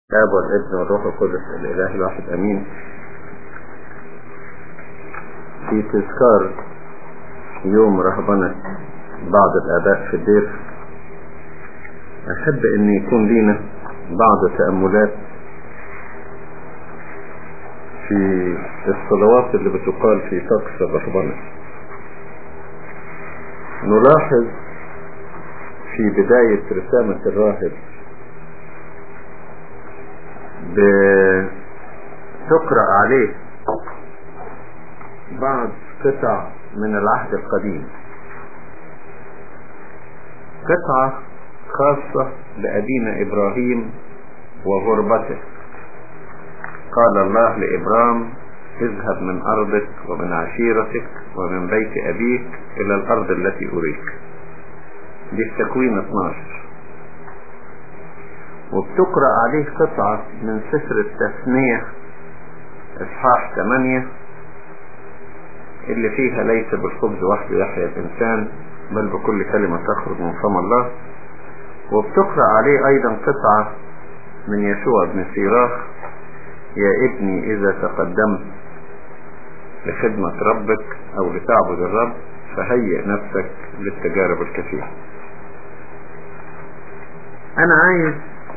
الاب والابن والروح القدس الاله الواحد امين في تذكار يوم رهبنة بعض الاباء في الدير احب ان يكون لينا بعض تأملات في الصلوات اللي بتقال في طقس الرهبنة نلاحظ في بداية رسامة الراهب بتقرأ عليه بعض قطع من العهد القديم قطعة خاصة بأبينا إبراهيم وغربته قال الله لإبرام اذهب من أرضك ومن عشيرتك ومن بيت أبيك إلى الأرض التي أريك دي في تكوين 12 وبتقرأ عليه قطعة من سفر التثنية اصحاح 8 اللي فيها ليس بالخبز وحده يحيى الانسان بل بكل كلمة تخرج من فم الله وبتقرأ عليه ايضا قطعة من يسوع بن سيراخ يا ابني اذا تقدمت لخدمة ربك او لتعبد الرب فهيئ نفسك للتجارب الكثيرة انا عايز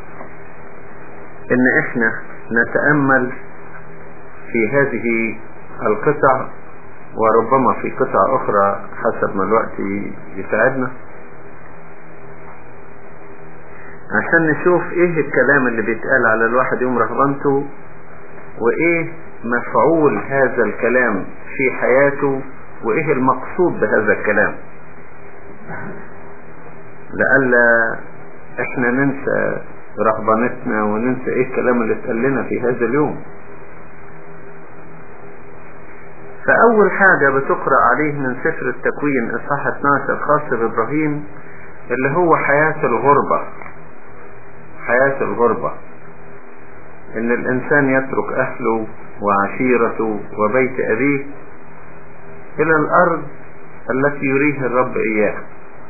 ان احنا نتأمل في هذه القطع وربما في قطع اخرى حسب ما الوقت يساعدنا عشان نشوف ايه الكلام اللي بيتقال على الواحد يوم رهبنته وايه مفعول هذا الكلام في حياته وايه المقصود بهذا الكلام لألا احنا ننسى رهبنتنا وننسى ايه الكلام اللي اتقال لنا في هذا اليوم فأول حاجة بتقرأ عليه من سفر التكوين إصحاح 12 خاص بإبراهيم اللي هو حياة الغربة حياة الغربة إن الإنسان يترك أهله وعشيرته وبيت أبيه إلى الأرض التي يريه الرب إياها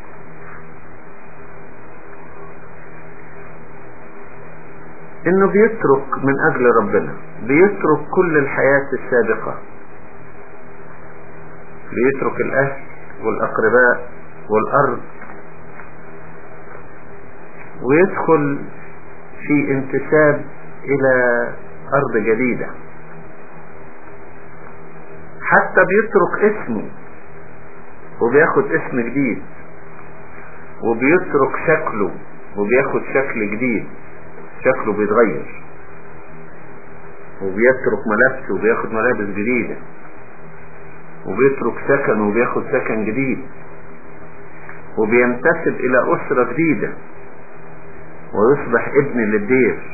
إنه بيترك من أجل ربنا بيترك كل الحياة السابقة بيترك الأهل والأقرباء والأرض ويدخل في انتساب إلى أرض جديدة حتى بيترك اسمه وبياخد اسم جديد وبيترك شكله وبياخد شكل جديد شكله بيتغير وبيترك ملابسه وبياخد ملابس جديدة وبيترك سكن وبياخد سكن جديد وبينتسب الى اسرة جديدة ويصبح ابن للدير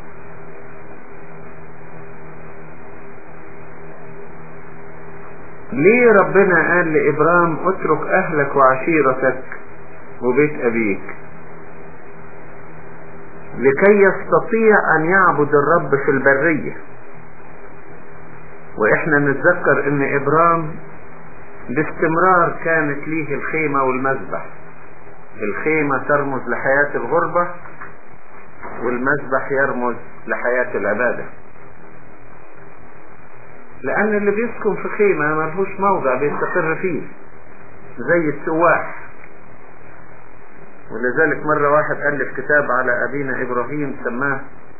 ليه ربنا قال لإبرام اترك أهلك وعشيرتك وبيت أبيك لكي يستطيع أن يعبد الرب في البرية وإحنا نتذكر إن إبرام باستمرار كانت ليه الخيمة والمذبح الخيمة ترمز لحياة الغربة والمذبح يرمز لحياة العبادة لأن اللي بيسكن في خيمة ملهوش موضع بيستقر فيه زي السواح ولذلك مرة واحد ألف كتاب على أبينا إبراهيم سماه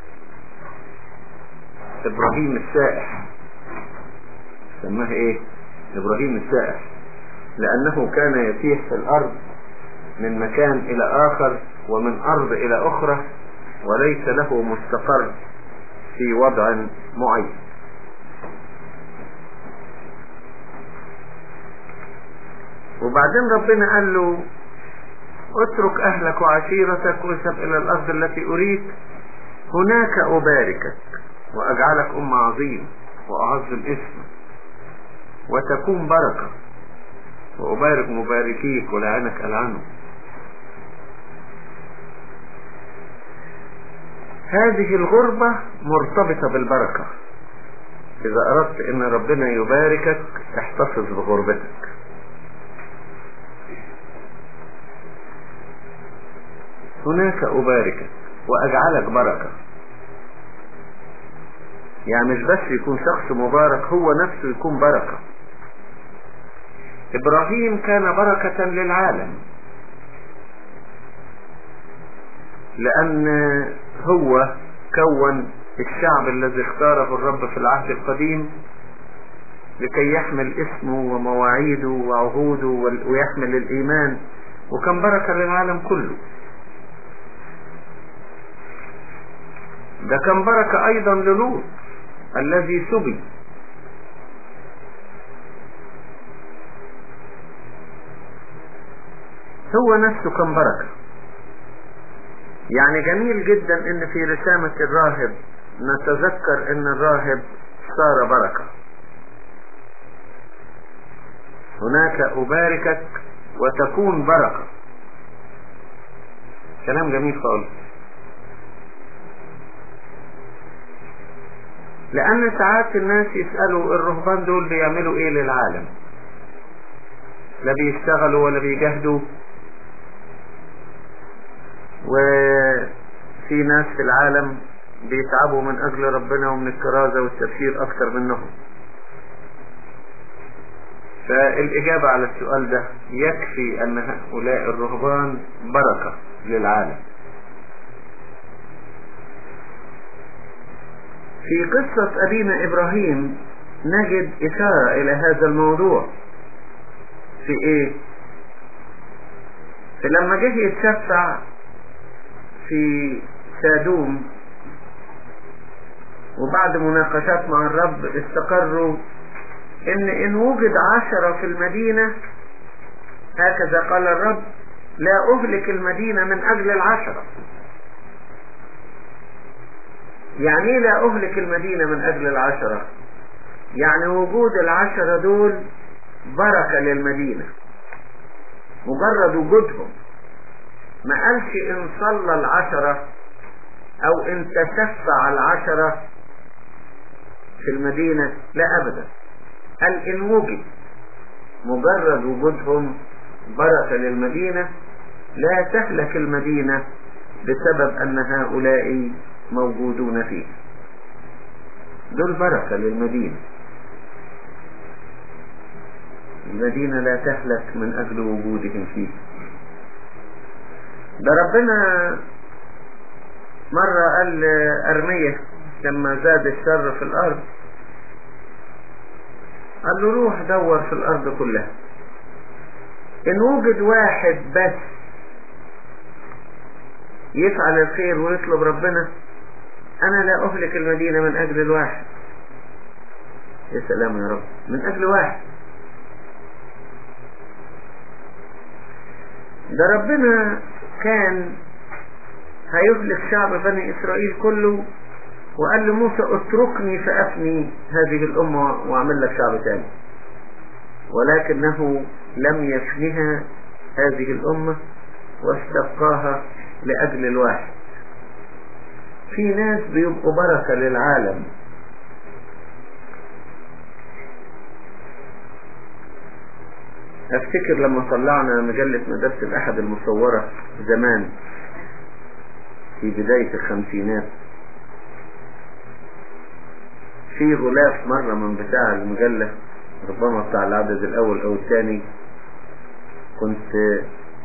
إبراهيم السائح سماه إيه إبراهيم السائح لأنه كان يتيح في الأرض من مكان إلى آخر ومن أرض إلى أخرى وليس له مستقر في وضع معين وبعدين ربنا قال له اترك أهلك وعشيرتك واذهب إلى الأرض التي أريك هناك أباركك وأجعلك أم عظيم وأعظم اسمك وتكون بركة وأبارك مباركيك ولعنك ألعنه هذه الغربة مرتبطة بالبركة إذا أردت أن ربنا يباركك احتفظ بغربتك هناك أباركك وأجعلك بركة يعني مش بس يكون شخص مبارك هو نفسه يكون بركة ابراهيم كان بركة للعالم لان هو كون الشعب الذي اختاره الرب في العهد القديم لكي يحمل اسمه ومواعيده وعهوده ويحمل الايمان وكان بركة للعالم كله ده كان بركة ايضا للوط الذي سبي هو نفسه كان بركة يعني جميل جدا ان في رسامة الراهب نتذكر ان الراهب صار بركة هناك أباركك وتكون بركة كلام جميل خالص لأن ساعات الناس يسألوا الرهبان دول بيعملوا ايه للعالم لا بيشتغلوا ولا بيجاهدوا وفي ناس في العالم بيتعبوا من أجل ربنا ومن الكرازة والتبشير أكثر منهم فالإجابة على السؤال ده يكفي أن هؤلاء الرهبان بركة للعالم في قصة أبينا إبراهيم نجد إشارة إلى هذا الموضوع في إيه؟ فلما جه يتشفع في سادوم وبعد مناقشات مع الرب استقروا ان ان وجد عشرة في المدينة هكذا قال الرب لا اهلك المدينة من اجل العشرة يعني ايه لا اهلك المدينة من اجل العشرة يعني وجود العشرة دول بركة للمدينة مجرد وجودهم ما قالش ان صلى العشرة او ان تشفع العشرة في المدينة لا ابدا قال ان وجد مجرد وجودهم بركة للمدينة لا تهلك المدينة بسبب ان هؤلاء موجودون فيها دول بركة للمدينة المدينة لا تهلك من اجل وجودهم فيها ده ربنا مرة قال أرمية لما زاد الشر في الأرض قال له روح دور في الأرض كلها إن وجد واحد بس يفعل الخير ويطلب ربنا أنا لا أهلك المدينة من أجل الواحد يا سلام يا رب من أجل واحد ده ربنا كان هيهلك شعب بني إسرائيل كله وقال لموسى اتركني فأفني هذه الأمة وأعمل لك شعب تاني ولكنه لم يفنها هذه الأمة واستبقاها لأجل الواحد في ناس بيبقوا بركة للعالم افتكر لما طلعنا مجلة مدرسة الأحد المصورة زمان في بداية الخمسينات في غلاف مرة من بتاع المجلة ربما بتاع العدد الأول أو الثاني كنت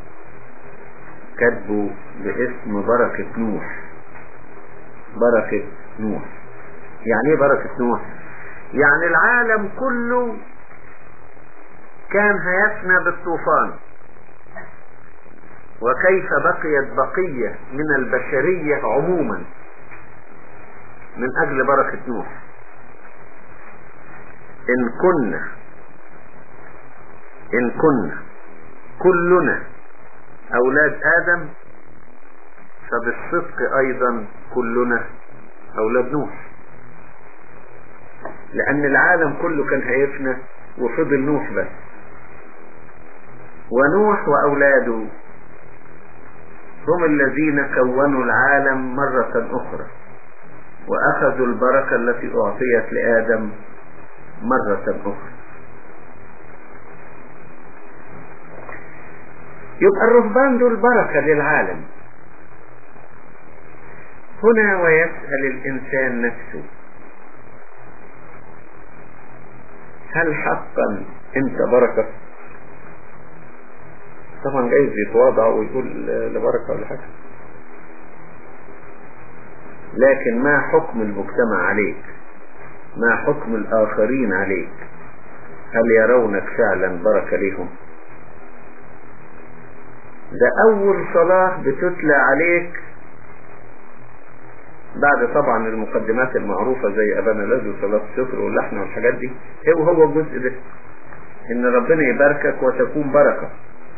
كاتبه باسم بركة نوح بركة نوح يعني ايه بركة نوح يعني العالم كله كان هيفنى بالطوفان وكيف بقيت بقية من البشرية عموما من أجل بركة نوح إن كنا إن كنا كلنا أولاد آدم فبالصدق أيضا كلنا أولاد نوح لأن العالم كله كان هيفنى وفضل نوح بس ونوح وأولاده هم الذين كونوا العالم مرة أخرى وأخذوا البركة التي أعطيت لآدم مرة أخرى يبقى الرهبان دول بركة للعالم هنا ويسأل الإنسان نفسه هل حقا انت بركة طبعا جايز يتواضع ويقول لبركة ولا حاجة لكن ما حكم المجتمع عليك ما حكم الآخرين عليك هل يرونك فعلا بركة ليهم ده أول صلاة بتتلى عليك بعد طبعا المقدمات المعروفة زي أبانا لذ وصلاة الشكر واللحن والحاجات دي هو هو الجزء ده إن ربنا يباركك وتكون بركة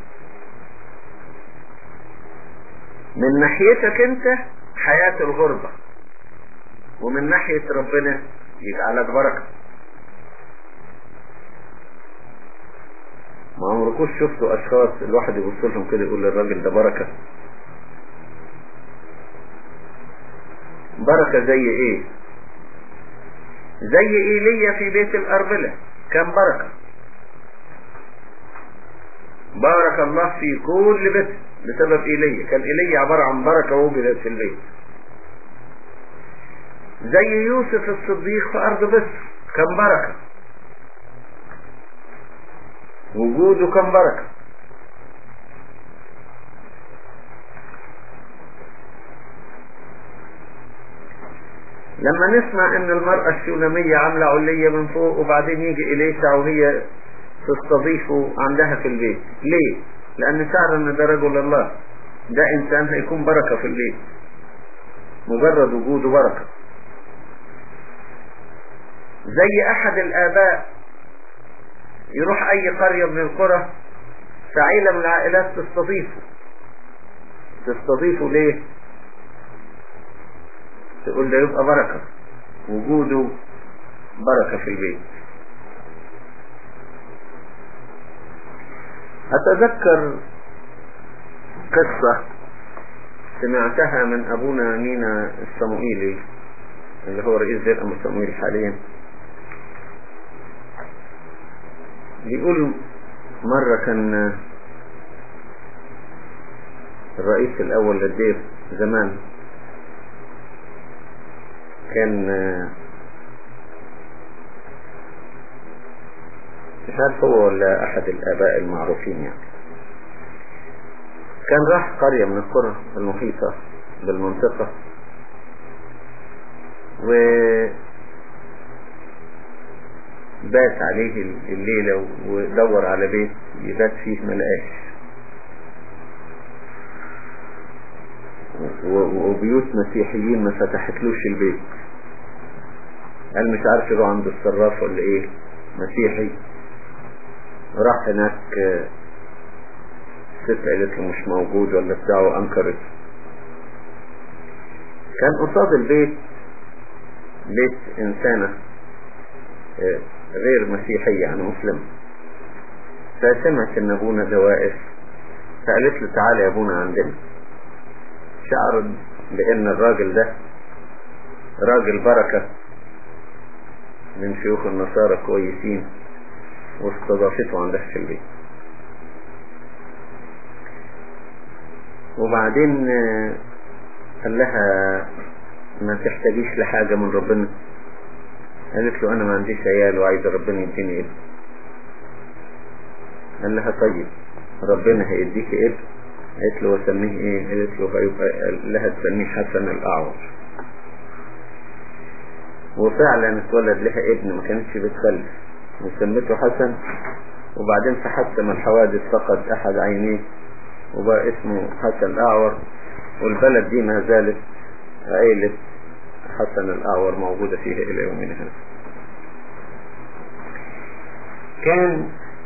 من ناحيتك أنت حياة الغربة ومن ناحية ربنا يجعلك بركة ما عمركوش شفتوا اشخاص الواحد يبص لهم كده يقول للراجل ده بركة بركة زي ايه زي ايليا في بيت الارملة كان بركة بارك الله في كل بيت بسبب ايليا كان ايليا عبارة عن بركة وجدت في البيت زي يوسف الصديق في ارض مصر كان بركة وجوده كان بركة لما نسمع ان المرأة الشونامية عاملة علية من فوق وبعدين يجي إليسع وهي تستضيفه عندها في البيت ليه؟ لأن شعر ان ده رجل الله ده إنسان هيكون بركة في البيت مجرد وجوده بركة زي أحد الآباء يروح أي قرية من القرى فعيلة من العائلات تستضيفه تستضيفه ليه؟ تقول ده يبقى بركة وجوده بركة في البيت أتذكر قصة سمعتها من أبونا مينا الصموئيلي اللي هو رئيس دير أم الصموئيلي حاليا بيقول مرة كان الرئيس الأول للدير زمان كان مش عارف هو ولا أحد الآباء المعروفين يعني كان راح قرية من القرى المحيطة بالمنطقة و بات عليه الليلة ودور على بيت يبات فيه ملقاش وبيوت مسيحيين ما فتحتلوش البيت قال مش عارف يروح عند الصراف ولا ايه مسيحي راح هناك ست قالت له مش موجود ولا بتاعه انكرت كان قصاد البيت بيت انسانة غير مسيحية يعني مسلم فسمعت ان ابونا ده واقف فقالت له تعالى يا ابونا عندنا شعر بان الراجل ده راجل بركة من شيوخ النصارى كويسين واستضافته عندها في البيت وبعدين قال لها ما تحتاجيش لحاجة من ربنا قالت له انا ما عنديش عيال وعايزة ربنا يديني ابن قال لها طيب ربنا هيديك ابن قالت له وسميه ايه قالت له هيبقى لها تسميه حسن الاعور وفعلا اتولد لها ابن ما كانتش بتخلف وسمته حسن وبعدين في حادثة من الحوادث فقد احد عينيه وبقى اسمه حسن الاعور والبلد دي ما زالت عيلة حسن الأعور موجودة فيها إلى يومنا هذا كان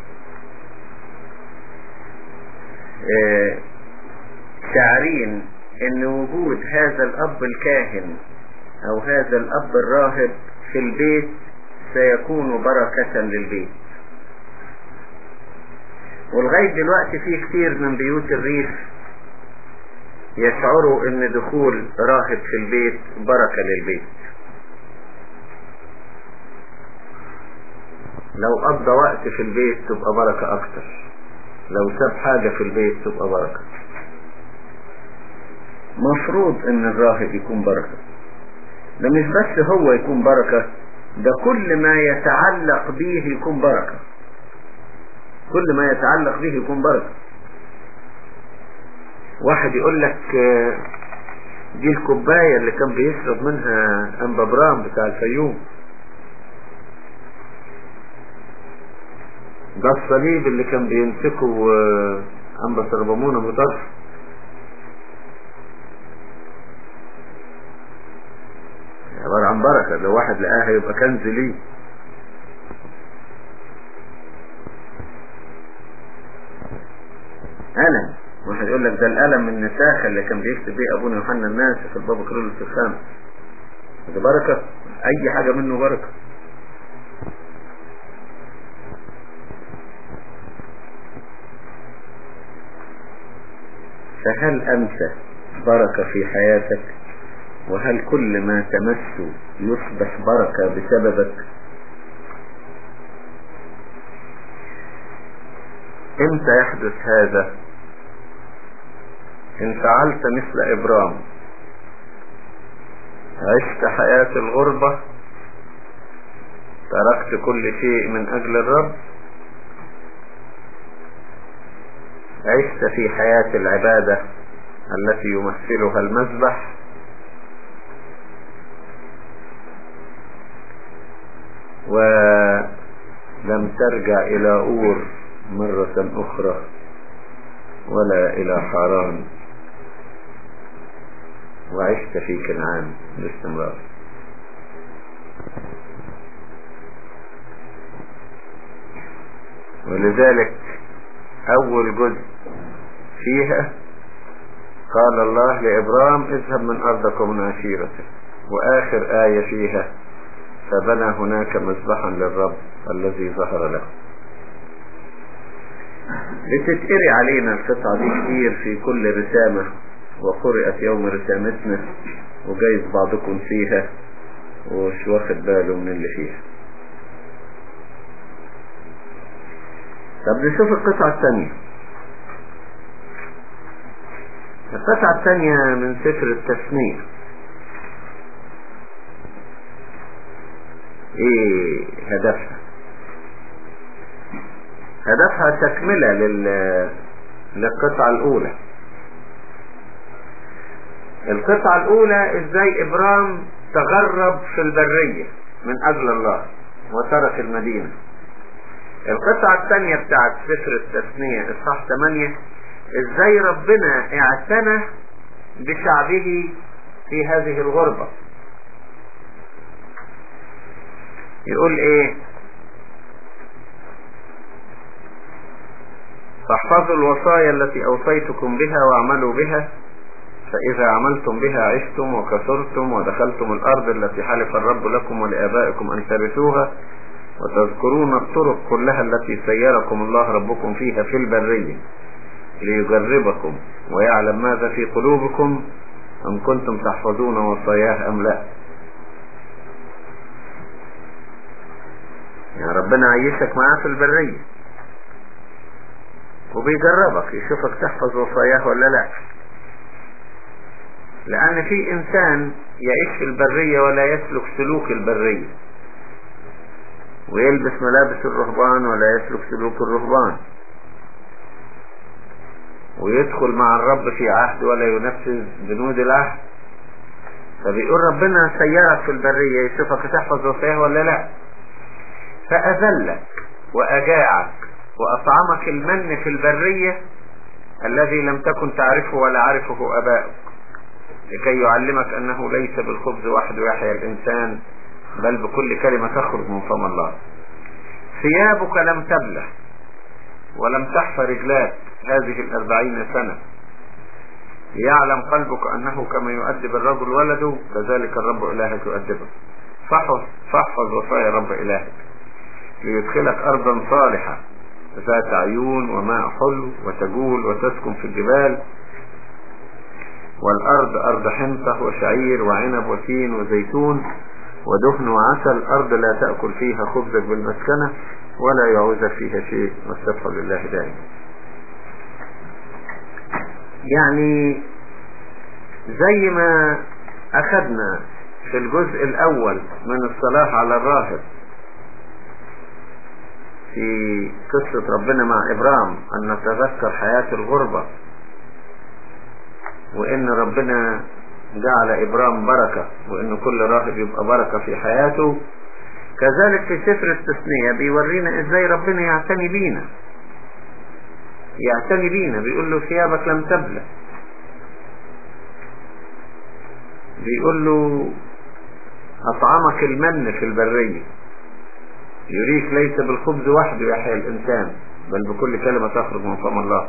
آه شاعرين ان وجود هذا الاب الكاهن او هذا الاب الراهب في البيت سيكون بركة للبيت ولغاية دلوقتي في كتير من بيوت الريف يشعروا ان دخول راهب في البيت بركة للبيت لو قضى وقت في البيت تبقى بركة اكتر لو ساب حاجة في البيت تبقى بركة مفروض ان الراهب يكون بركة ده مش بس هو يكون بركة ده كل ما يتعلق به يكون بركة كل ما يتعلق به يكون بركة واحد يقول لك دي الكوباية اللي كان بيشرب منها أنبا برام بتاع الفيوم ده الصليب اللي كان بيمسكه أنبا سربمون أبو طرف عبارة عن بركة لو واحد لقاها يبقى كنز ليه ألم واحد يقول لك ده الألم من النساخة اللي كان بيكتب بيه أبونا يوحنا الناس في البابا كرولوس الخامس ده بركة أي حاجة منه بركة فهل أنت بركة في حياتك وهل كل ما تمس يصبح بركة بسببك امتى يحدث هذا ان فعلت مثل ابرام عشت حياة الغربة تركت كل شيء من اجل الرب عشت في حياة العبادة التي يمثلها المذبح ولم ترجع إلى أور مرة أخرى ولا إلى حران وعشت في كنعان باستمرار ولذلك أول جزء فيها قال الله لإبرام اذهب من أرضك ومن عشيرتك وآخر آية فيها فبنى هناك مذبحا للرب الذي ظهر له بتتقري علينا القطعة دي كتير في كل رسامة وقرأت يوم رسامتنا وجايز بعضكم فيها ومش واخد باله من اللي فيها طب نشوف القطعة الثانية القطعة الثانية من سفر التثنية ايه هدفها هدفها تكملة لل... للقطعة الاولى القطعة الاولى ازاي ابرام تغرب في البرية من اجل الله وترك المدينة القطعة الثانية بتاعت سفر التثنية اصحاح 8 ازاي ربنا اعتنى بشعبه في هذه الغربة يقول ايه فاحفظوا الوصايا التي اوصيتكم بها واعملوا بها فاذا عملتم بها عشتم وكثرتم ودخلتم الارض التي حلف الرب لكم ولابائكم ان ترثوها وتذكرون الطرق كلها التي سيركم الله ربكم فيها في البرية ليجربكم ويعلم ماذا في قلوبكم أم كنتم تحفظون وصاياه أم لا يعني ربنا عيشك معاه في البرية وبيجربك يشوفك تحفظ وصاياه ولا لا لأن في إنسان يعيش في البرية ولا يسلك سلوك البرية ويلبس ملابس الرهبان ولا يسلك سلوك الرهبان ويدخل مع الرب في عهد ولا ينفذ بنود العهد فبيقول ربنا سيرك في البرية يشوفك تحفظ وصاياه ولا لا فأذلك وأجاعك وأطعمك المن في البرية الذي لم تكن تعرفه ولا عرفه أباؤك لكي يعلمك أنه ليس بالخبز وحده يحيا الإنسان بل بكل كلمة تخرج من فم الله ثيابك لم تبلى ولم تحفى رجلاك هذه الأربعين سنة ليعلم قلبك أنه كما يؤدب الرجل ولده كذلك الرب إلهك يؤدبك فاحفظ فاحفظ وصايا رب إلهك ليدخلك أرضا صالحة ذات عيون وماء حلو وتجول وتسكن في الجبال والأرض أرض حنطة وشعير وعنب وتين وزيتون ودهن وعسل أرض لا تأكل فيها خبزك بالمسكنة ولا يعوزك فيها شيء والسبح لله دائما يعني زي ما أخذنا في الجزء الأول من الصلاة على الراهب في قصة ربنا مع إبرام أن نتذكر حياة الغربة وإن ربنا جعل إبرام بركة وإن كل راهب يبقى بركة في حياته كذلك في سفر التثنية بيورينا إزاي ربنا يعتني بينا يعتني بينا بيقول له ثيابك لم تبلى بيقول له أطعمك المن في البرية يريك ليس بالخبز وحده يحيى الإنسان بل بكل كلمة تخرج من فم الله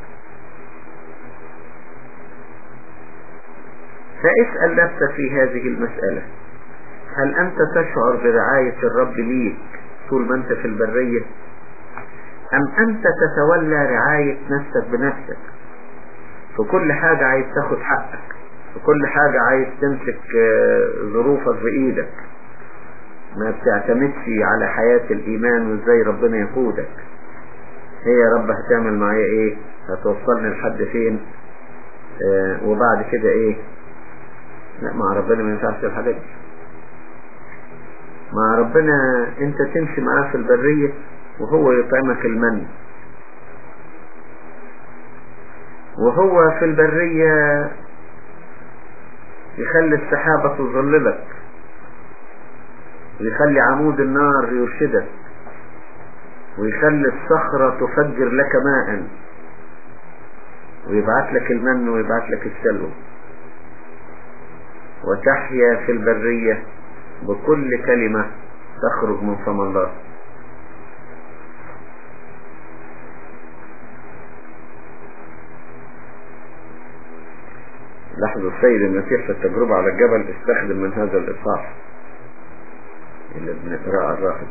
فاسأل نفسك في هذه المسألة هل أنت تشعر برعاية الرب ليك طول ما أنت في البرية أم أنت تتولى رعاية نفسك بنفسك في كل حاجة عايز تاخد حقك في كل حاجة عايز تمسك ظروفك بإيدك ما بتعتمدش على حياة الإيمان وإزاي ربنا يقودك هي يا رب هتعمل معايا إيه هتوصلني لحد فين آه وبعد كده إيه لا مع ربنا ما ينفعش الحاجات دي مع ربنا انت تمشي معاه في البرية وهو يطعمك المن وهو في البرية يخلي السحابة تظللك ويخلي عمود النار يرشدك ويخلي الصخرة تفجر لك ماء ويبعت لك المن ويبعت لك السلوى وتحيا في البرية بكل كلمة تخرج من فم الله لاحظوا السيد المسيح في التجربة على الجبل استخدم من هذا الإصحاح اللي بنقرأ الراحل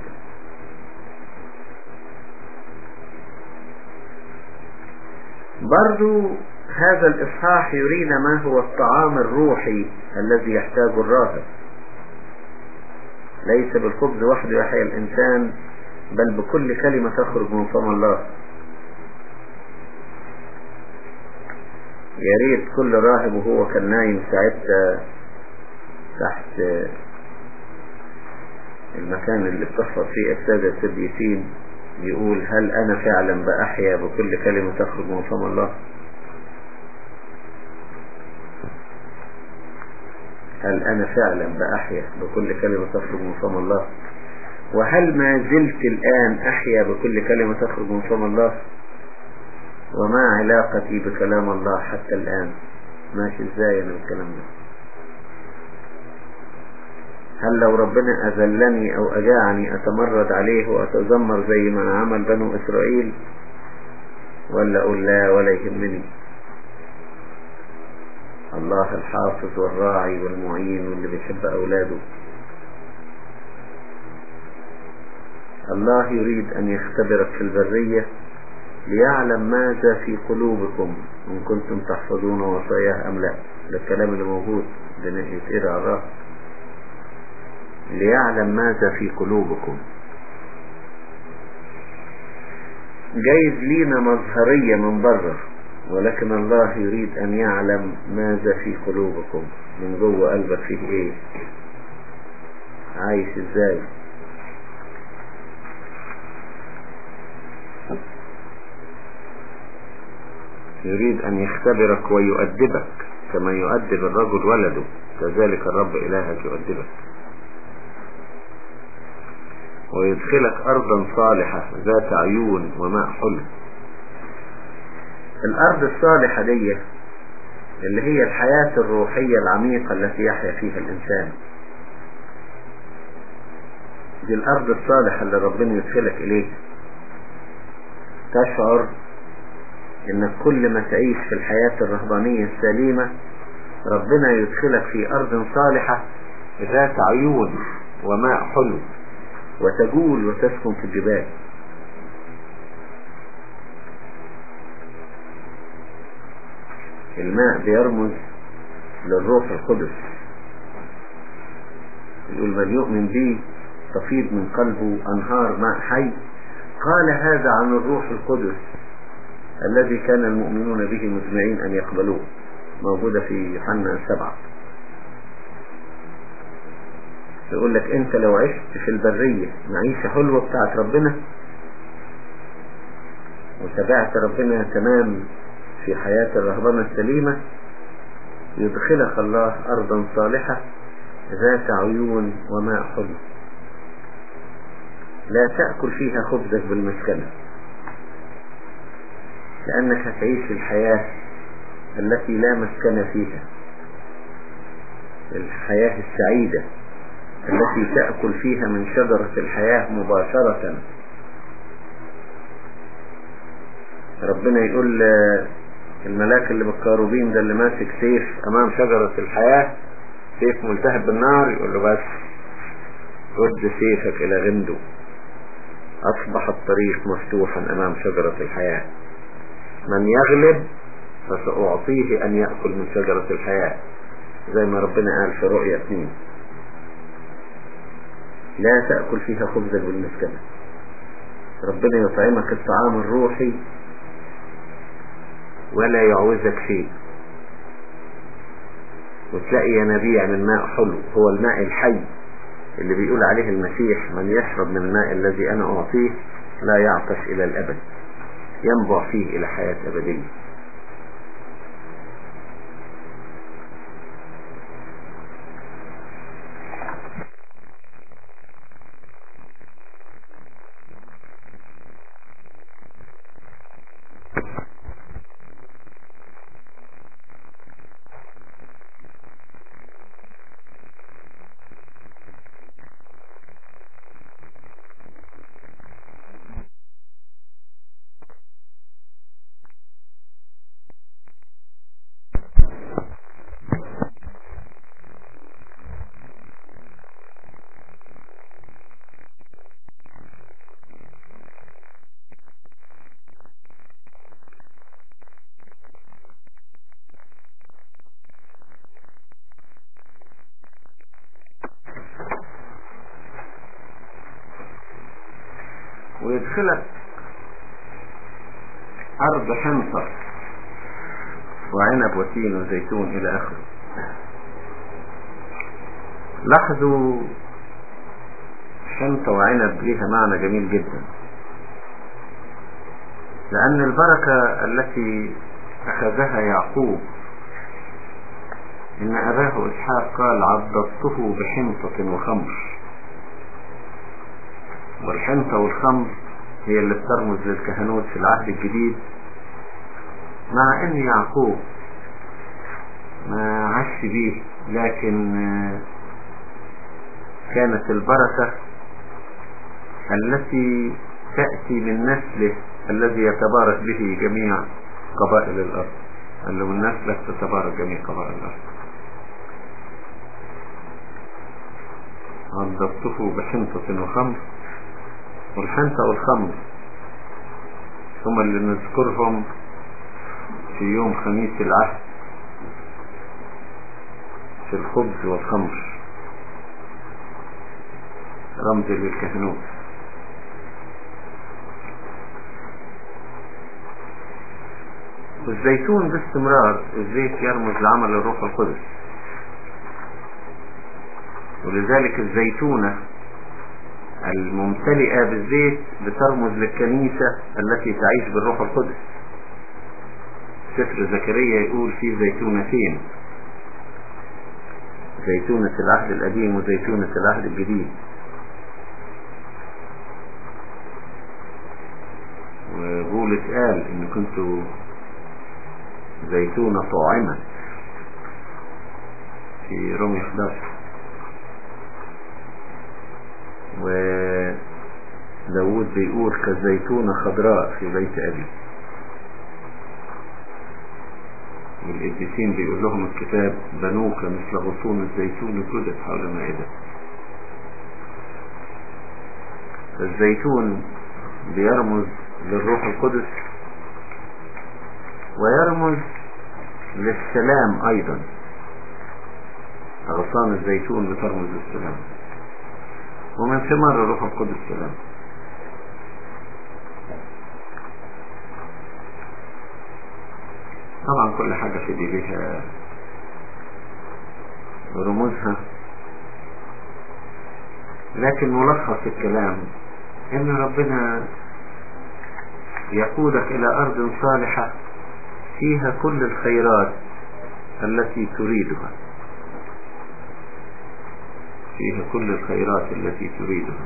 برضو هذا الإصحاح يرينا ما هو الطعام الروحي الذي يحتاجه الراهب ليس بالخبز وحده يحيى الإنسان بل بكل كلمة تخرج من فم الله يا ريت كل راهب وهو كان نايم ساعتها تحت المكان اللي بتحفظ فيه السادة السديسين يقول هل أنا فعلا بأحيا بكل كلمة تخرج من فم الله هل أنا فعلا بأحيا بكل كلمة تخرج من فم الله وهل ما زلت الآن أحيا بكل كلمة تخرج من فم الله وما علاقتي بكلام الله حتى الآن ماشي ازاي انا الكلام ده هل لو ربنا أذلني أو أجاعني أتمرد عليه وأتذمر زي ما عمل بنو إسرائيل ولا أقول لا ولا يهمني الله الحافظ والراعي والمعين واللي بيحب أولاده الله يريد أن يختبرك في البرية ليعلم ماذا في قلوبكم إن كنتم تحفظون وصاياه أم لا ده الكلام اللي موجود يتقرأ الراس ليعلم ماذا في قلوبكم جايز لينا مظهرية من بره ولكن الله يريد أن يعلم ماذا في قلوبكم من جوه قلبك فيه إيه عايش إزاي يريد أن يختبرك ويؤدبك كما يؤدب الرجل ولده كذلك الرب إلهك يؤدبك ويدخلك أرضا صالحة ذات عيون وماء حلو الأرض الصالحة دي اللي هي الحياة الروحية العميقة التي يحيا فيها الإنسان دي الأرض الصالحة اللي ربنا يدخلك إليها تشعر انك كل ما تعيش في الحياة الرهبانية السليمة ربنا يدخلك في ارض صالحة ذات عيون وماء حلو وتجول وتسكن في الجبال الماء بيرمز للروح القدس يقول من يؤمن بي تفيض من قلبه انهار ماء حي قال هذا عن الروح القدس الذي كان المؤمنون به مجمعين أن يقبلوه موجودة في يوحنا سبعة يقول لك انت لو عشت في البرية معيشة حلوة بتاعت ربنا وتبعت ربنا تمام في حياة الرهبنة السليمة يدخلك الله أرضا صالحة ذات عيون وماء حلو لا تأكل فيها خبزك بالمسكنة لأنك هتعيش الحياة التي لا مسكن فيها الحياة السعيدة التي تأكل فيها من شجرة الحياة مباشرة ربنا يقول الملاك اللي بالكاروبين ده اللي ماسك سيف امام شجرة الحياة سيف ملتهب بالنار يقول له بس رد سيفك الى غنده اصبح الطريق مفتوحا امام شجرة الحياة من يغلب فسأعطيه ان يأكل من شجرة الحياة زي ما ربنا قال في رؤية 2 لا تأكل فيها خبزا بالمسكنة ربنا يطعمك الطعام الروحي ولا يعوزك شيء وتلاقي ينابيع من ماء حلو هو الماء الحي اللي بيقول عليه المسيح من يشرب من الماء الذي أنا أعطيه لا يعطش إلى الأبد ينبع فيه إلى حياة أبدية ويدخلك أرض حنطة وعنب وتين وزيتون إلى آخره لاحظوا حنطة وعنب ليها معنى جميل جدا لأن البركة التي أخذها يعقوب إن أباه إسحاق قال عضدته بحنطة وخمر والحنطة والخمر هي اللي بترمز للكهنوت في العهد الجديد مع ان يعقوب ما عاش بيه لكن كانت البركة التي تأتي من نسله الذي يتبارك به جميع قبائل الأرض قال له من نسلك تتبارك جميع قبائل الأرض عضبته بحنطة وخمر والحنطة والخمر هم اللي نذكرهم في يوم خميس العهد في الخبز والخمر رمز للكهنوت والزيتون باستمرار الزيت يرمز لعمل الروح القدس ولذلك الزيتونة الممتلئة بالزيت بترمز للكنيسة التي تعيش بالروح القدس سفر زكريا يقول في زيتونتين زيتونة العهد القديم وزيتونة العهد الجديد وبولس قال ان كنت زيتونة طاعمة في رومي 11 وداود بيقول كالزيتونة خضراء في بيت أبي والقديسين بيقول لهم الكتاب بنوك مثل غصون الزيتون جدد حول المائدة الزيتون بيرمز للروح القدس ويرمز للسلام أيضا أغصان الزيتون بترمز للسلام ومن ثمار الروح القدس سلام طبعا كل حاجة في دي ليها رموزها لكن ملخص الكلام ان ربنا يقودك الى ارض صالحة فيها كل الخيرات التي تريدها فيها كل الخيرات التي تريدها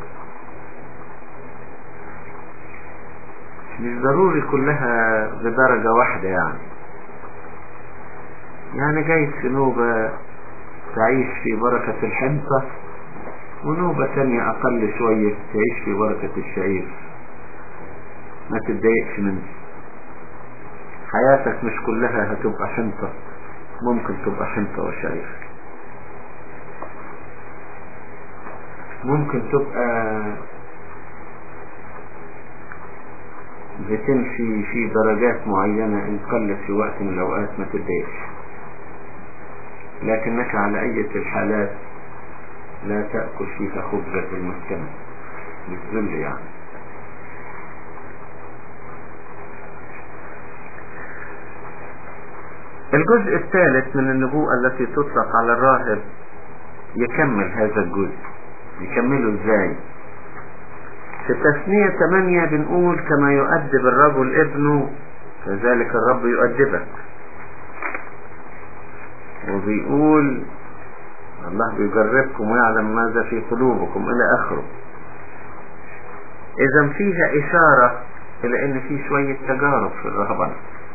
مش ضروري كلها بدرجة واحدة يعني يعني جايز في نوبة تعيش في بركة الحنطة ونوبة تانية أقل شوية تعيش في بركة الشعير ما تتضايقش منه حياتك مش كلها هتبقى حنطة ممكن تبقى حنطة وشعير ممكن تبقى بتمشي في درجات معينة إن قلت في وقت من الأوقات ما تتضايقش لكنك على أية الحالات لا تأكل فيها خبزة المسكنة بالذل يعني الجزء الثالث من النبوءة التي تطلق على الراهب يكمل هذا الجزء يكمله ازاي في تثنية 8 بنقول كما يؤدب الرجل ابنه كذلك الرب يؤدبك وبيقول الله بيجربكم ويعلم ماذا في قلوبكم الى اخره اذا فيها اشارة الى ان في شوية تجارب في الرهبنة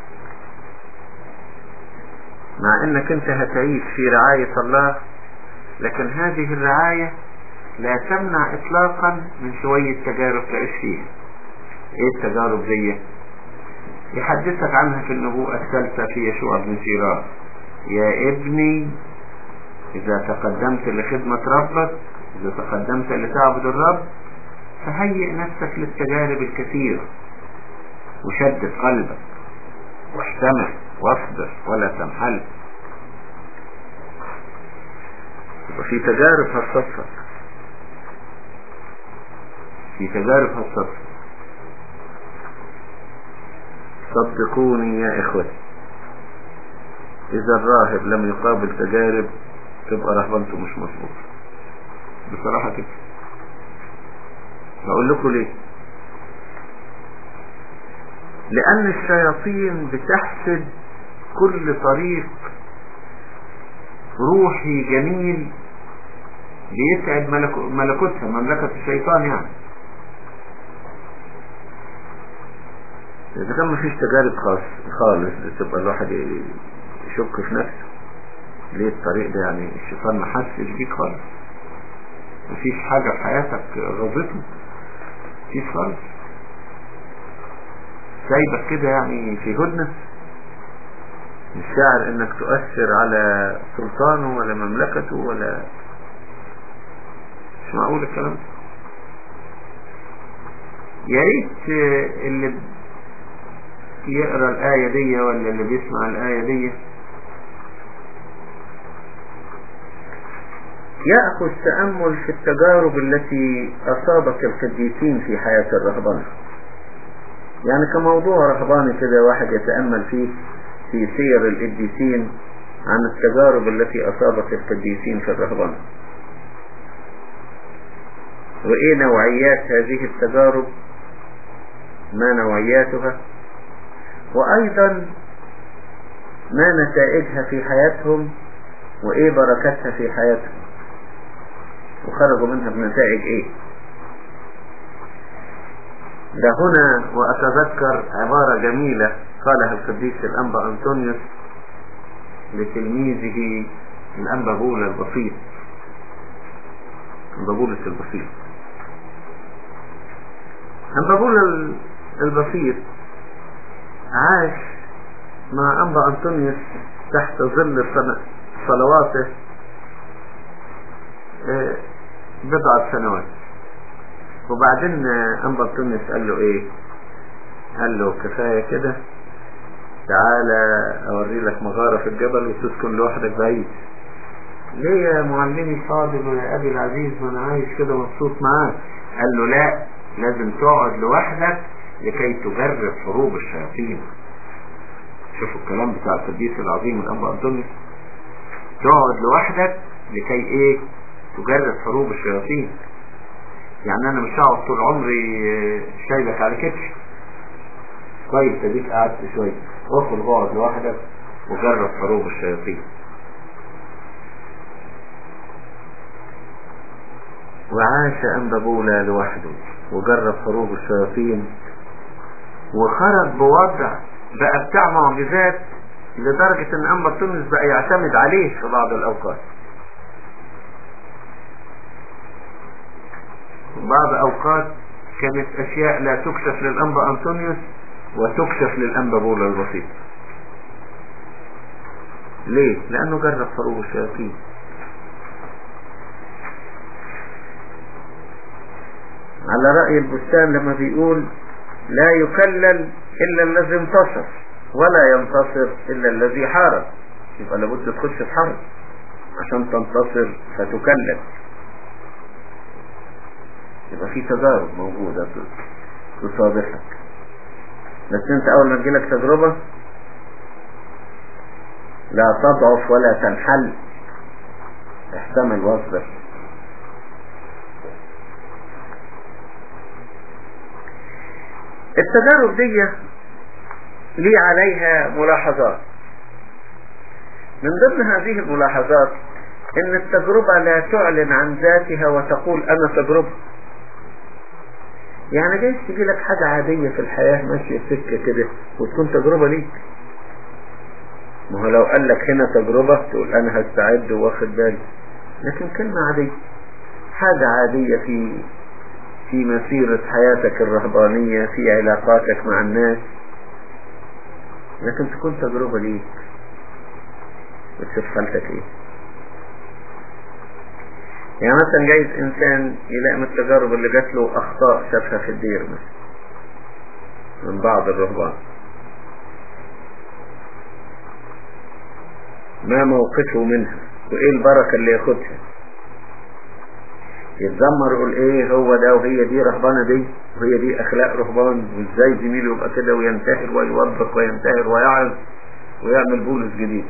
مع انك انت هتعيش في رعاية الله لكن هذه الرعاية لا تمنع اطلاقا من شوية تجارب تعيش فيها ايه التجارب دي يحدثك عنها في النبوءة الثالثة في يشوع بن سيران يا ابني اذا تقدمت لخدمة ربك اذا تقدمت لتعبد الرب فهيئ نفسك للتجارب الكثيرة وشدد قلبك واحتمل واصبر ولا تنحل وفي تجارب هتصفك في تجارب هتصفك صدقوني يا اخوتي اذا الراهب لم يقابل تجارب تبقى رهبنته مش مظبوط بصراحة كده بقول لكم ليه لان الشياطين بتحسد كل طريق روحي جميل بيسعد ملكوتها مملكة الشيطان يعني إذا كان مفيش تجارب خاص خالص تبقى الواحد يشك في نفسه ليه الطريق ده يعني الشيطان ما حسش بيك خالص مفيش حاجة في حياتك غضته مفيش خالص سايبك كده يعني في هدنة مش شاعر انك تؤثر على سلطانه ولا مملكته ولا مش معقول الكلام ده يا ريت اللي يقرا الآية دي ولا اللي بيسمع الآية دي يأخذ تأمل في التجارب التي أصابت القديسين في حياة الرهبنة يعني كموضوع رهباني كده واحد يتأمل فيه في سير القديسين عن التجارب التي أصابت القديسين في الرهبنة وإيه نوعيات هذه التجارب ما نوعياتها وأيضا ما نتائجها في حياتهم وإيه بركتها في حياتهم وخرجوا منها بنتائج إيه ده هنا وأتذكر عبارة جميلة قالها القديس الأنبا أنطونيوس لتلميذه الأنبا بولا البسيط أنبا بولس البسيط أنبا بولا البسيط عاش مع أنبا أنطونيوس تحت ظل صلواته بضعة سنوات وبعدين أنبا أنطونيوس قال له إيه قال له كفاية كده تعالى أوري لك مغارة في الجبل وتسكن لوحدك بعيد ليه يا معلمي الفاضل ويا أبي العزيز ما أنا عايش كده مبسوط معاك قال له لا لازم تقعد لوحدك لكي تجرب حروب الشياطين شوفوا الكلام بتاع القديس العظيم الأنبا أنطونيوس تقعد لوحدك لكي ايه تجرب حروب الشياطين يعني انا مش هقعد طول عمري شايلك على كتفي كويس اديك قعدت شوية اخرج اقعد لوحدك وجرب حروب الشياطين وعاش أنبابولا لوحده وجرب حروب الشياطين وخرج بوضع بقى بتاع معجزات لدرجة ان أنبا تونس بقى يعتمد عليه في بعض الأوقات بعض أوقات كانت أشياء لا تكشف للأنبا أنطونيوس وتكشف للأنبا بولا البسيط ليه؟ لأنه جرب حروب الشياطين على رأي البستان لما بيقول لا يكلل إلا الذي انتصر ولا ينتصر إلا الذي حارب يبقى لابد تخش في حرب عشان تنتصر فتكلل يبقى في تجارب موجودة تصادفك بس انت اول ما تجيلك تجربة لا تضعف ولا تنحل احتمل واصبر التجارب دي لي عليها ملاحظات من ضمن هذه الملاحظات ان التجربة لا تعلن عن ذاتها وتقول انا تجربة يعني جايز تجي لك حاجة عادية في الحياة ماشية سكة كده وتكون تجربة ليك ما هو لو قال لك هنا تجربة تقول انا هستعد واخد بالي لكن كلمة عادية حاجة عادية في في مسيرة حياتك الرهبانية في علاقاتك مع الناس لكن تكون تجربة ليك وتشوف حالتك ايه يعني مثلا جايز انسان يلاقي من التجارب اللي جات له اخطاء شافها في الدير مثلا من بعض الرهبان ما موقفه منها وايه البركة اللي ياخدها يتذمر يقول ايه هو ده وهي دي رهبانة دي وهي دي اخلاق رهبان وازاي زميله يبقى كده وينتحر ويوبخ وينتحر ويعظ ويعمل بولس جديد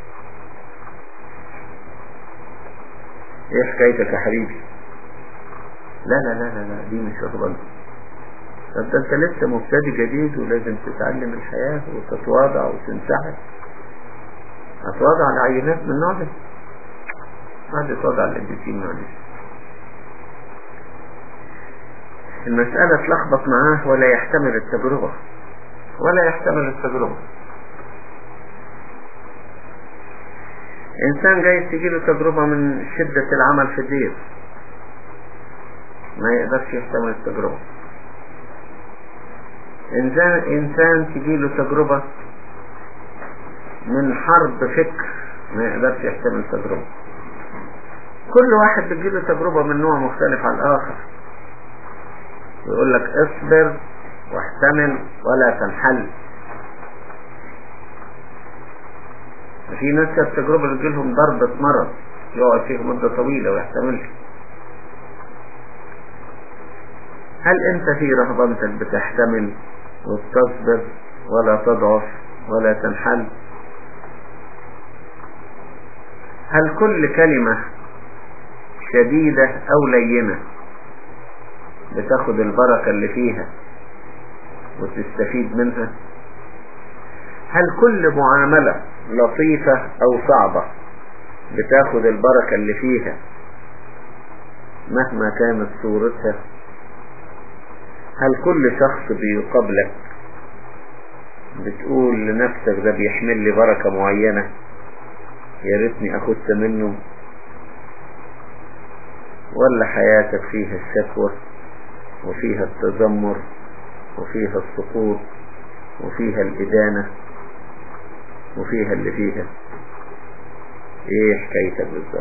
ايه حكايتك يا حبيبي لا لا لا لا, لا دي مش رهبانة طب ده انت لسه مبتدئ جديد ولازم تتعلم الحياة وتتواضع وتنسحب هتواضع العينات من النوع ده بعد يتواضع القديسين معلش المسألة تلخبط معاه ولا يحتمل التجربة ولا يحتمل التجربة إنسان جاي تجيله تجربة من شدة العمل في الدير ما يقدرش يحتمل التجربة إنسان, إنسان تجيله تجربة من حرب فكر ما يقدرش يحتمل التجربة كل واحد بتجيله تجربة من نوع مختلف عن الآخر يقول لك اصبر واحتمل ولا تنحل في ناس كانت تجربة تجيلهم ضربة مرض يقعد فيه مدة طويلة ويحتملها هل انت في رهبنتك بتحتمل وتصبر ولا تضعف ولا تنحل هل كل كلمة شديدة او لينة بتاخد البركة اللي فيها وتستفيد منها هل كل معاملة لطيفة او صعبة بتاخد البركة اللي فيها مهما كانت صورتها هل كل شخص بيقابلك بتقول لنفسك ده بيحمل لي بركة معينة يا ريتني اخدت منه ولا حياتك فيها الشكوى وفيها التذمر وفيها السقوط وفيها الإدانة وفيها اللي فيها ايه حكايتك بالظبط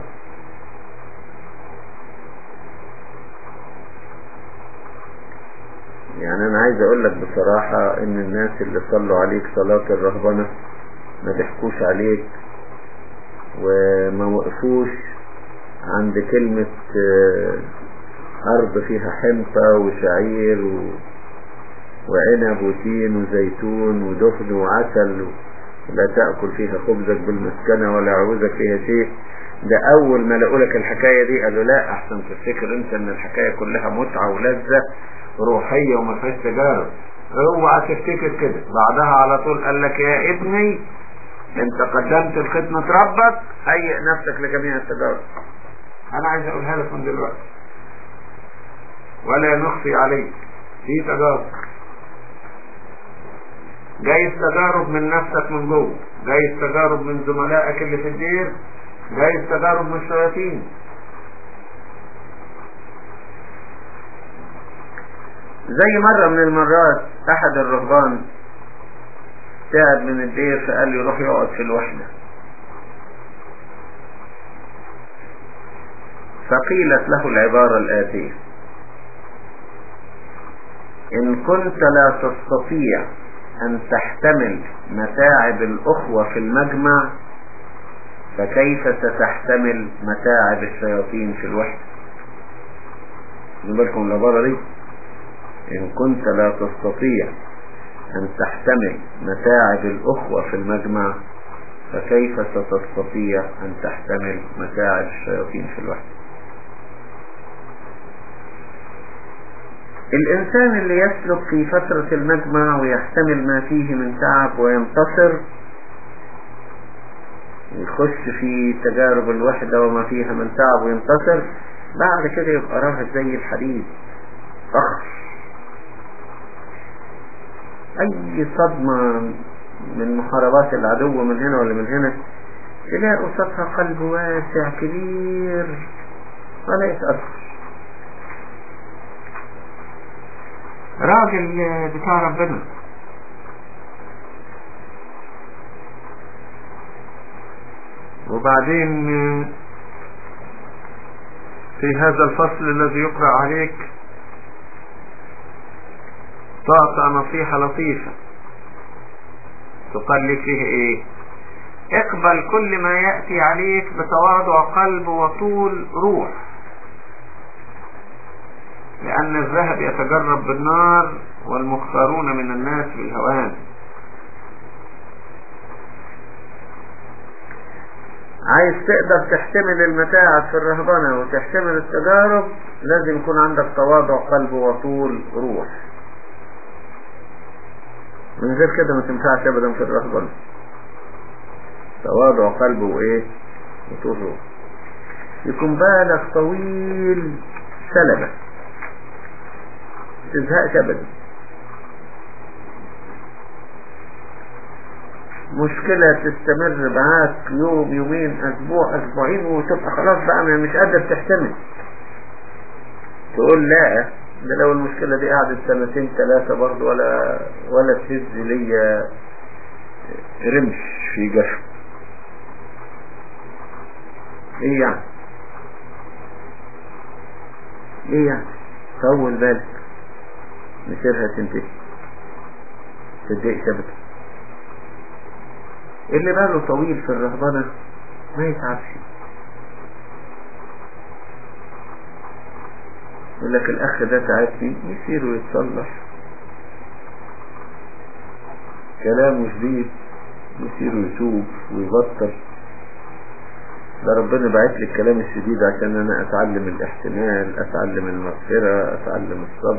يعني انا عايز اقول لك بصراحة ان الناس اللي صلوا عليك صلاة الرهبنة ما ضحكوش عليك وما وقفوش عند كلمة أرض فيها حنطة وشعير و... وعنب وتين وزيتون ودخن وعسل لا تأكل فيها خبزك بالمسكنة ولا عوزك فيها شيء ده اول ما لقوا لك الحكاية دي قالوا لا احسن تفتكر انت ان الحكاية كلها متعة ولذة روحية وما فيهاش تجارب اوعى تفتكر كده بعدها على طول قال لك يا ابني انت قدمت الخدمة ربك هيئ نفسك لجميع التجارب انا عايز اقولها لك من دلوقتي ولا نخفي عليك في تجارب جايز تجارب من نفسك من جوه جايز تجارب من زملائك اللي في الدير جايز تجارب من الشياطين زي مرة من المرات احد الرهبان تعب من الدير فقال لي روح يقعد في الوحدة فقيلت له العبارة الآتية إن كنت لا تستطيع أن تحتمل متاعب الأخوة في المجمع فكيف ستحتمل متاعب الشياطين في الوحدة بالكم العبارة دي إن كنت لا تستطيع أن تحتمل متاعب الأخوة في المجمع فكيف ستستطيع أن تحتمل متاعب الشياطين في الوحدة الإنسان اللي يسلك في فترة المجمع ويحتمل ما فيه من تعب وينتصر يخش في تجارب الوحدة وما فيها من تعب وينتصر بعد كده يبقى راهب زي الحديد أخر أي صدمة من محاربات العدو من هنا ولا من هنا تلاقوا سطح قلب واسع كبير ولا يتأثر راجل بتاع ربنا وبعدين في هذا الفصل الذي يقرأ عليك تعطى نصيحة لطيفة تقال لك فيها ايه اقبل كل ما يأتي عليك بتواضع قلب وطول روح لأن الذهب يتجرب بالنار والمختارون من الناس بالهوان عايز تقدر تحتمل المتاعب في الرهبنة وتحتمل التجارب لازم يكون عندك تواضع قلب وطول روح من غير كده ما تنفعش ابدا في الرهبنة تواضع قلب وايه وطول روح يكون بالك طويل سلبة تزهقش ابدا مشكلة تستمر معاك يوم يومين اسبوع اسبوعين وتبقى خلاص بقى مش قادر تحتمل تقول لا ده لو المشكلة دي قعدت سنتين ثلاثة برضه ولا ولا تهز ليا رمش في جسم ايه يعني ايه يعني طول بالك مسيرها تنتهي تدق ثبت اللي باله طويل في الرهبنة ما يتعبش يقول لك الاخ ده تعبني يصير ويتصلح كلامه شديد يصير ويتوب ويبطل ده ربنا بعت لي الكلام الشديد عشان انا اتعلم الاحتمال اتعلم المغفرة اتعلم الصبر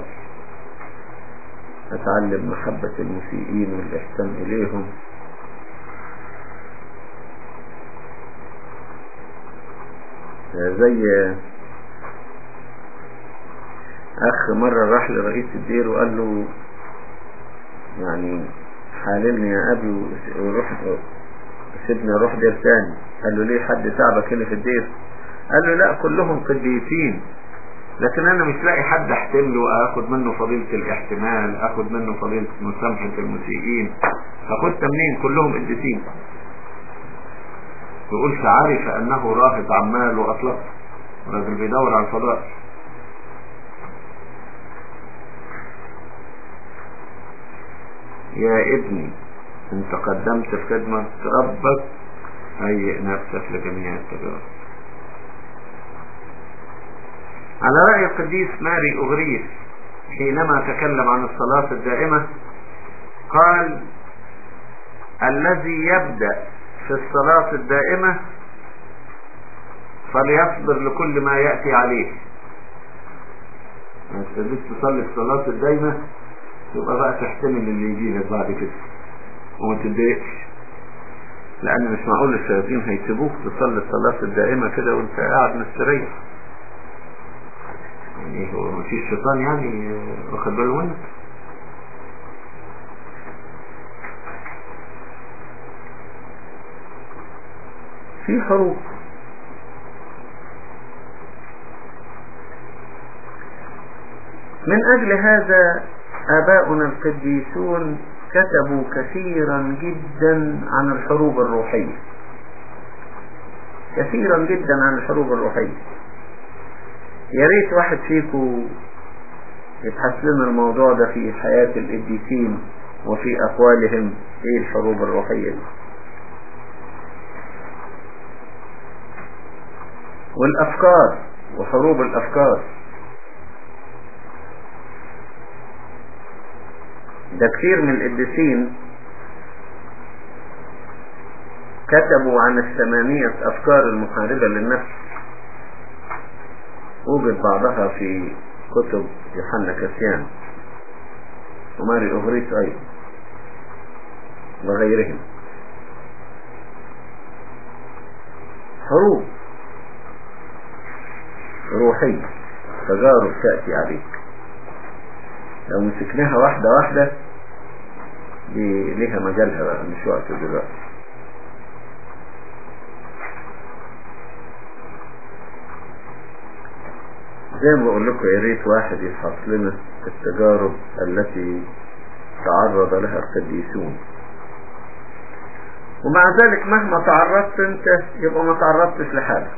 اتعلم محبة المسيئين والاحسان اليهم زي اخ مرة راح لرئيس الدير وقال له يعني حاللني يا ابي وروح سيبني اروح دير تاني قال له ليه حد تعبك هنا في الدير قال له لا كلهم قديسين لكن انا مش لاقي حد احتمله واخد منه فضيلة الاحتمال اخد منه فضيلة مسامحة المسيئين اخدت منين كلهم قديسين يقول فعرف انه راهب عمال واطلق راجل بيدور على الفضائل يا ابني انت قدمت في خدمة ربك هيئ نفسك لجميع التجارب على رأي القديس ماري أغريس حينما تكلم عن الصلاة الدائمة قال الذي يبدأ في الصلاة الدائمة فليصبر لكل ما يأتي عليه ما تقدرش تصلي الصلاة الدايمة يبقى بقى تحتمل اللي يجي لك بعد كده وما تتضايقش لأن مش معقول الشياطين هيسيبوك تصلي الصلاة الدائمة كده وانت قاعد مستريح يعني هو مفيش شيطان يعني واخد باله منك في حروب من أجل هذا آباؤنا القديسون كتبوا كثيرا جدا عن الحروب الروحية كثيرا جدا عن الحروب الروحية يا ريت واحد فيكم يبحث لنا الموضوع ده في حياة القديسين وفي أقوالهم ايه الحروب الروحية دي والأفكار وحروب الأفكار ده كثير من القديسين كتبوا عن الثمانية أفكار المحاربة للنفس وجد بعضها في كتب يوحنا كاسيان وماري أوغريس أيضا وغيرهم حروب روحية تجارب تأتي عليك لو مسكناها واحدة واحدة دي ليها مجالها بقى مش وقت دلوقتي زي ما بقول لكم يا ريت واحد يفحص لنا التجارب التي تعرض لها القديسون ومع ذلك مهما تعرضت انت يبقى ما تعرضتش لحاجة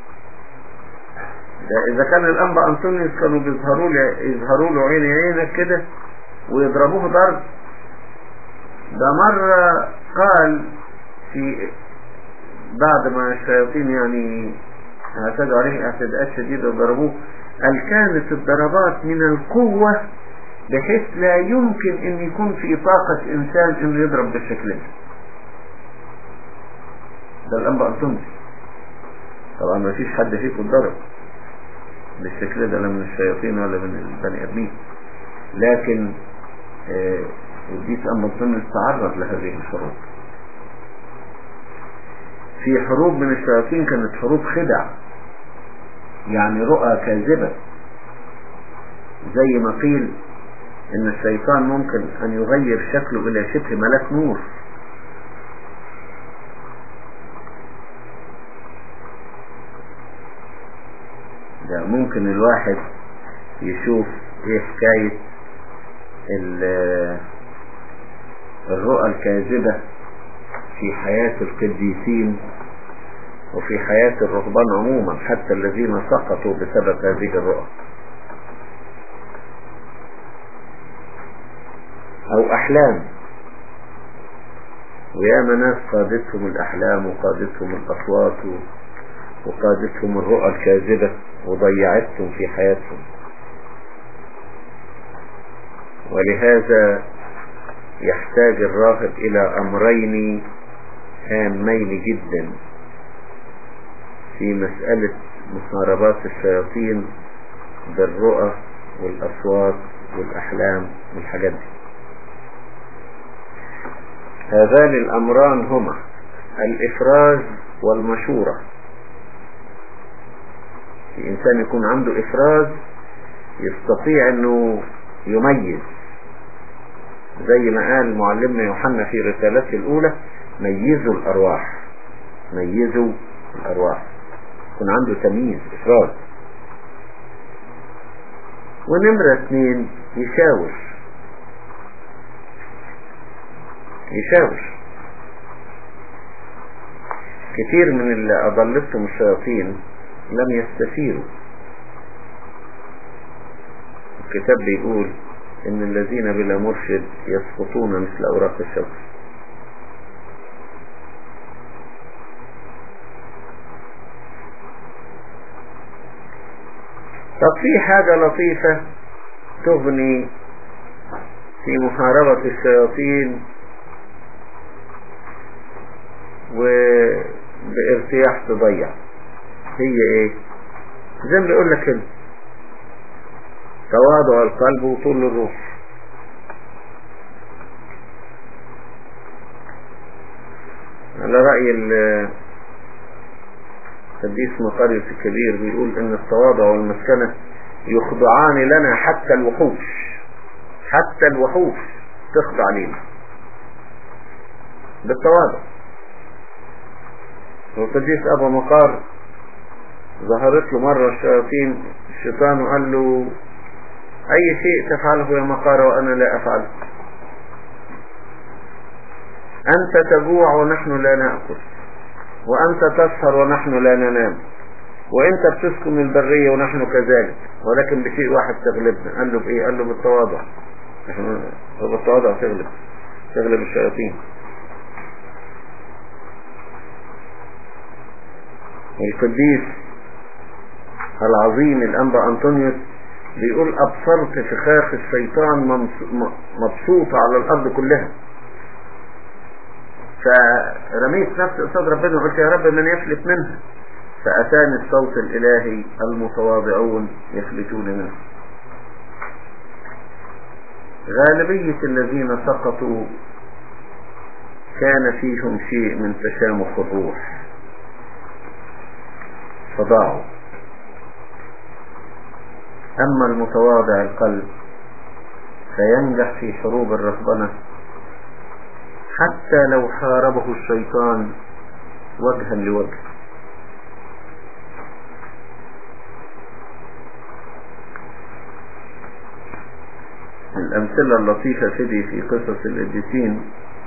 ده اذا كان الانبا انطونيوس كانوا بيظهروا له يظهروا له عين عينك كده ويضربوه ضرب ده مرة قال في بعد ما الشياطين يعني اعتدوا عليه اعتداءات شديدة وضربوه قال كانت الضربات من القوة بحيث لا يمكن ان يكون في طاقة انسان انه يضرب بالشكل ده ده الانبا انطونيوس طبعا ما فيش حد فيكم ضرب بالشكل ده لا من الشياطين ولا من البني ادمين لكن الديس أما الظن تعرض لهذه الحروب في حروب من الشياطين كانت حروب خدع يعني رؤى كاذبة زي ما قيل ان الشيطان ممكن ان يغير شكله الى شبه ملاك نور ده ممكن الواحد يشوف ايه حكاية الرؤى الكاذبة في حياة القديسين وفي حياة الرهبان عموما حتى الذين سقطوا بسبب هذه الرؤى او احلام وياما ناس قادتهم الاحلام وقادتهم الاصوات وقادتهم الرؤى الكاذبة وضيعتهم في حياتهم ولهذا يحتاج الراهب الى امرين هامين جدا في مسألة محاربات الشياطين بالرؤى والاصوات والاحلام والحاجات دي هذان الامران هما الافراز والمشورة الانسان يكون عنده افراز يستطيع انه يميز زي ما قال معلمنا يوحنا في رسالته الاولى ميزوا الارواح ميزوا الارواح يكون عنده تمييز افراز ونمرة اثنين يشاور يشاور كتير من اللي اضلتهم الشياطين لم يستفيروا الكتاب بيقول ان الذين بلا مرشد يسقطون مثل اوراق الشمس طب في حاجة لطيفة تغني في محاربة الشياطين وبارتياح تضيع هي ايه زي ما بيقول لك كده تواضع القلب وطول الروح على رأي القديس مقاريس الكبير بيقول ان التواضع والمسكنة يخضعان لنا حتى الوحوش حتى الوحوش تخضع لنا بالتواضع والقديس ابو مقار ظهرت له مرة الشياطين الشيطان وقال له اي شيء تفعله يا مقار وانا لا افعله انت تجوع ونحن لا نأكل وانت تسهر ونحن لا ننام وانت بتسكن البرية ونحن كذلك ولكن بشيء واحد تغلبنا قال له بايه قال له بالتواضع بالتواضع تغلب تغلب الشياطين القديس العظيم الأنبا أنطونيوس بيقول أبصرت فخاخ الشيطان مبسوطة على الأرض كلها فرميت نفسي قصاد ربنا وقلت يا رب من يفلت منها فأتاني الصوت الإلهي المتواضعون يفلتون منه غالبية الذين سقطوا كان فيهم شيء من تشامخ الروح فضاعوا أما المتواضع القلب فينجح في حروب الرهبنة حتى لو حاربه الشيطان وجها لوجه الأمثلة اللطيفة تدي في قصص القديسين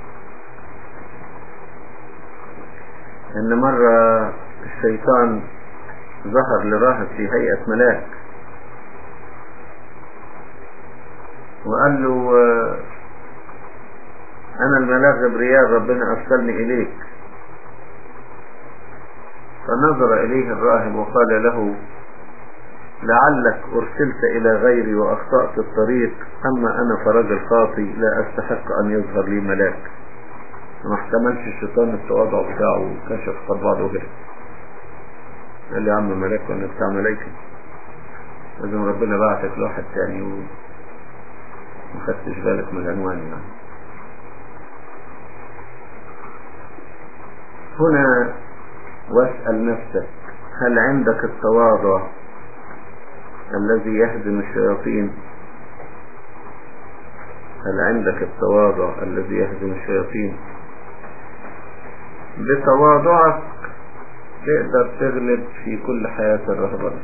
إن مرة الشيطان ظهر لراهب في هيئة ملاك وقال له أنا الملاك غبريال ربنا أرسلني إليك فنظر إليه الراهب وقال له لعلك أرسلت إلى غيري وأخطأت الطريق أما أنا فرجل خاطي لا أستحق أن يظهر لي ملاك ما احتملش الشيطان التواضع بتاعه وكشف قد بعض وجهه قال لي يا عم ملاك وانا بتاع ملايكة لازم ربنا بعتك لواحد تاني وما خدتش بالك من العنوان يعني هنا واسأل نفسك هل عندك التواضع الذي يهزم الشياطين هل عندك التواضع الذي يهزم الشياطين بتواضعك تقدر تغلب في كل حياة الرهبنة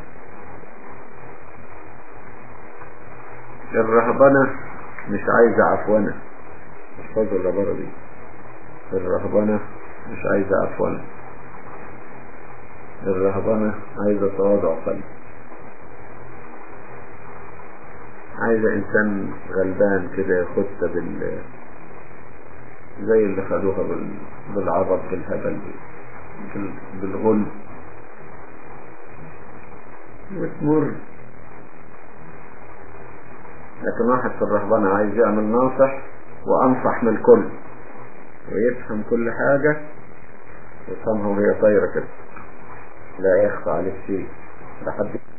الرهبنة مش عايزة عفونة احفظوا العبارة دي الرهبنة مش عايزة عفونة الرهبنة عايزة تواضع قلب عايزة انسان غلبان كده ياخدها بال زي اللي خدوها بال... بالعبط بالهبل بال... بالغل وتمر لكن واحد في الرهبنة عايز يعمل ناصح وانصح من الكل ويفهم كل حاجة ويفهمها وهي طايرة كده لا يخفى عليه شيء لحد